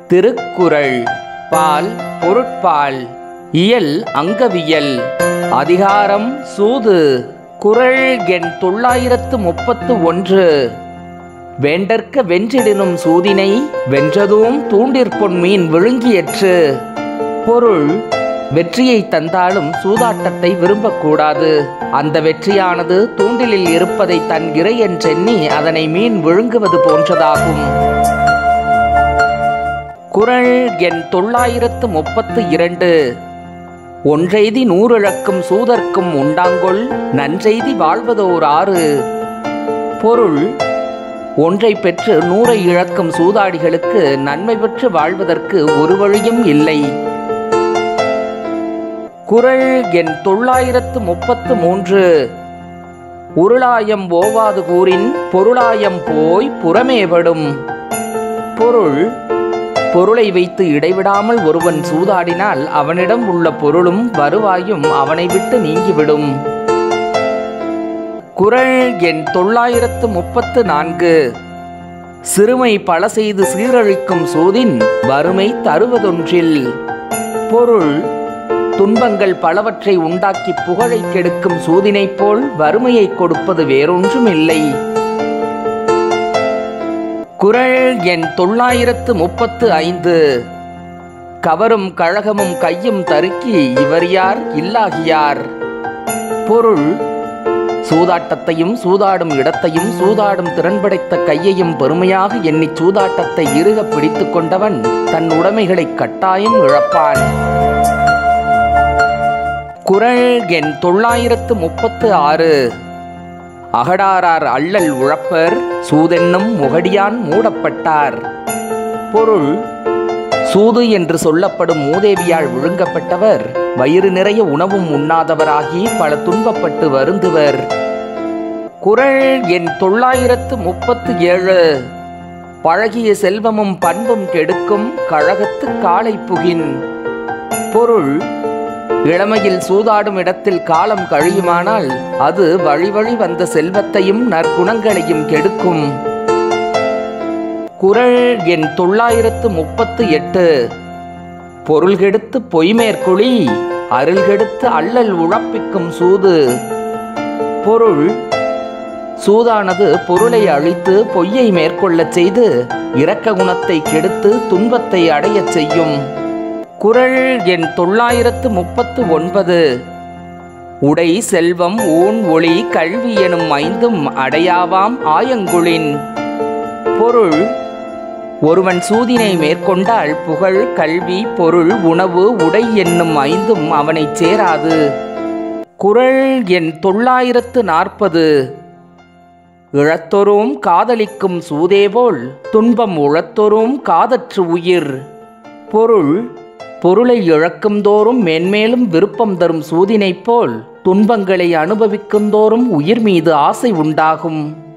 திருக்குறள் பால் பொருட்பால் இயல் அங்கவியல் அதிகாரம் சூது குறள் எண் தொள்ளாயிரத்து முப்பத்து ஒன்று வேண்டற்க வென்றிடினும் சூதினை வென்றதும் தூண்டிற்பொன் மீன் விழுங்கியற்று பொருள் வெற்றியை தந்தாலும் சூதாட்டத்தை விரும்பக்கூடாது அந்த வெற்றியானது தூண்டிலில் இருப்பதை தன் இறை என்றெண்ணி அதனை மீன் விழுங்குவது போன்றதாகும் குறள் எண் தொள்ளாயிரத்து முப்பத்து இரண்டு ஒன்றெய்தி நூறிழக்கும் சூதர்க்கும் உண்டாங்கொள் நன்றெய்தி வாழ்வதோர் ஆறு பொருள் ஒன்றை பெற்று நூறை இழக்கும் சூதாடிகளுக்கு நன்மை பெற்று வாழ்வதற்கு ஒரு வழியும் இல்லை குறள் எண் தொள்ளாயிரத்து முப்பத்து மூன்று உருளாயம் ஓவாது கூறின் பொருளாயம் போய் புறமேபடும் பொருள் பொருளை வைத்து இடைவிடாமல் ஒருவன் சூதாடினால் அவனிடம் உள்ள பொருளும் வருவாயும் அவனை விட்டு நீங்கிவிடும் குறள் எண் தொள்ளாயிரத்து முப்பத்து நான்கு சிறுமை பல செய்து சீரழிக்கும் சூதின் வறுமை தருவதொன்றில் பொருள் துன்பங்கள் பலவற்றை உண்டாக்கி புகழை கெடுக்கும் சூதினைப் போல் வறுமையை கொடுப்பது வேறொன்றும் இல்லை குறள் எண் தொள்ளாயிரத்து முப்பத்து ஐந்து கவரும் கழகமும் கையும் தருக்கி இவர் யார் இல்லாகியார் பொருள் சூதாட்டத்தையும் சூதாடும் இடத்தையும் சூதாடும் திறன் படைத்த கையையும் பெருமையாக எண்ணி சூதாட்டத்தை இறுக பிடித்து கொண்டவன் தன் உடைமைகளை கட்டாயம் இழப்பான் குறள் எண் தொள்ளாயிரத்து முப்பத்து ஆறு அகடாரார் அள்ளல் உழப்பர் சூதென்னும் முகடியான் மூடப்பட்டார் பொருள் சூது என்று சொல்லப்படும் மூதேவியால் விழுங்கப்பட்டவர் வயிறு நிறைய உணவும் உண்ணாதவராகி பல துன்பப்பட்டு வருந்துவர் குறள் எண் தொள்ளாயிரத்து முப்பத்து ஏழு பழகிய செல்வமும் பண்பும் கெடுக்கும் கழகத்து காலை புகின் பொருள் இளமையில் சூதாடும் இடத்தில் காலம் கழியுமானால் அது வழி வழி வந்த செல்வத்தையும் நற்குணங்களையும் கெடுக்கும் குறள் எண் தொள்ளாயிரத்து முப்பத்து எட்டு பொருள் கெடுத்து பொய்மேற்குழி அருள் கெடுத்து அள்ளல் உழப்பிக்கும் சூது பொருள் சூதானது பொருளை அழித்து பொய்யை மேற்கொள்ளச் செய்து இரக்க குணத்தை கெடுத்து துன்பத்தை அடையச் செய்யும் குறள் எண் தொள்ளாயிரத்து முப்பத்து ஒன்பது உடை செல்வம் ஊன் ஒளி கல்வி எனும் ஐந்தும் அடையாவாம் ஆயங்குளின் பொருள் ஒருவன் சூதினை மேற்கொண்டால் புகழ் கல்வி பொருள் உணவு உடை என்னும் ஐந்தும் அவனைச் சேராது குறள் எண் தொள்ளாயிரத்து நாற்பது இழத்தொரும் காதலிக்கும் சூதேபோல் துன்பம் உழத்தொரும் காதற்று உயிர் பொருள் பொருளை இழக்கும் தோறும் மேன்மேலும் விருப்பம் தரும் சூதினைப் போல் துன்பங்களை அனுபவிக்கும் தோறும் உயிர் மீது ஆசை உண்டாகும்